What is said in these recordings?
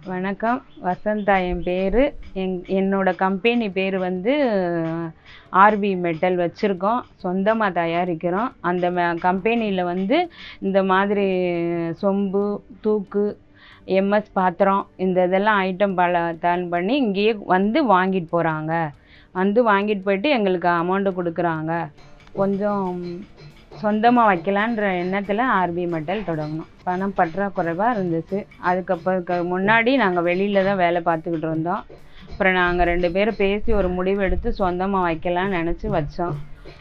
வணக்கம் வசந்தா என் பேர் என் என்னோட கம்பெனி பேர் வந்து ஆர்பி மெட்டல் வச்சுருக்கோம் சொந்தமாக தயாரிக்கிறோம் அந்த மெ கம்பெனியில் வந்து இந்த மாதிரி சொம்பு தூக்கு எம்எஸ் பாத்திரம் இந்த இதெல்லாம் ஐட்டம் பல டர்ன் பண்ணி இங்கேயே வந்து வாங்கிட்டு போகிறாங்க வந்து வாங்கிட்டு போயிட்டு எங்களுக்கு அமௌண்ட்டு கொடுக்குறாங்க கொஞ்சம் சொந்தமாக வைக்கலான்ற எண்ணத்தில் ஆர்பி மெட்டல் தொடங்கினோம் பணம் பற்றாக்குறைவாக இருந்துச்சு அதுக்கப்புறம் முன்னாடி நாங்கள் வெளியில் தான் வேலை பார்த்துக்கிட்டு இருந்தோம் அப்புறம் நாங்கள் ரெண்டு பேரும் பேசி ஒரு முடிவு எடுத்து சொந்தமாக வைக்கலாம்னு நினச்சி வச்சோம்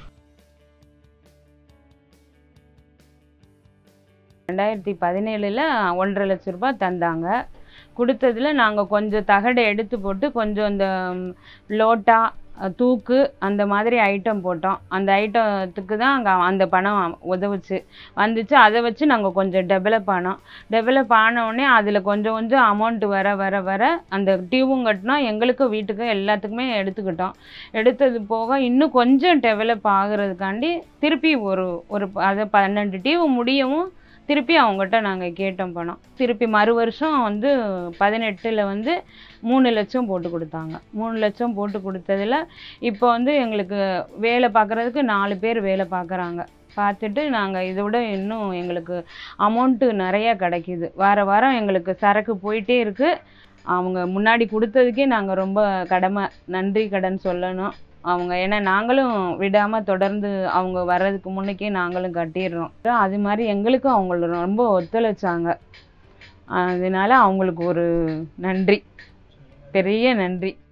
ரெண்டாயிரத்தி பதினேழில் ஒன்றரை லட்ச ரூபாய் தந்தாங்க கொடுத்ததுல நாங்கள் கொஞ்சம் தகடை எடுத்து போட்டு கொஞ்சம் இந்த லோட்டா தூக்கு அந்த மாதிரி ஐட்டம் போட்டோம் அந்த ஐட்டத்துக்கு தான் அங்கே அந்த பணம் உதவுச்சு வந்துச்சு அதை வச்சு நாங்கள் கொஞ்சம் டெவலப் ஆனோம் டெவலப் ஆனவுடனே அதில் கொஞ்சம் கொஞ்சம் அமௌண்ட் வர வர வர அந்த டியூவும் கட்டினோம் எங்களுக்கும் வீட்டுக்கும் எல்லாத்துக்குமே எடுத்துக்கிட்டோம் எடுத்தது போக இன்னும் கொஞ்சம் டெவலப் ஆகுறதுக்காண்டி திருப்பி ஒரு ஒரு அதை பன்னெண்டு டியூ முடியவும் திருப்பி அவங்ககிட்ட நாங்கள் கேட்டோம் பணம் திருப்பி மறு வருஷம் வந்து பதினெட்டில் வந்து மூணு லட்சம் போட்டு கொடுத்தாங்க மூணு லட்சம் போட்டு கொடுத்ததுல இப்போ வந்து எங்களுக்கு வேலை பார்க்குறதுக்கு நாலு பேர் வேலை பார்க்குறாங்க பார்த்துட்டு நாங்கள் இதை விட இன்னும் எங்களுக்கு அமௌண்ட்டு நிறையா கிடைக்கிது வார வாரம் எங்களுக்கு சரக்கு போயிட்டே இருக்குது அவங்க முன்னாடி கொடுத்ததுக்கே நாங்கள் ரொம்ப கடமை நன்றி கடன் சொல்லணும் அவங்க ஏன்னா நாங்களும் விடாமல் தொடர்ந்து அவங்க வர்றதுக்கு முன்னுக்கே நாங்களும் கட்டிடுறோம் அது மாதிரி எங்களுக்கும் அவங்க ரொம்ப ஒத்துழைச்சாங்க அதனால அவங்களுக்கு ஒரு நன்றி பெரிய நன்றி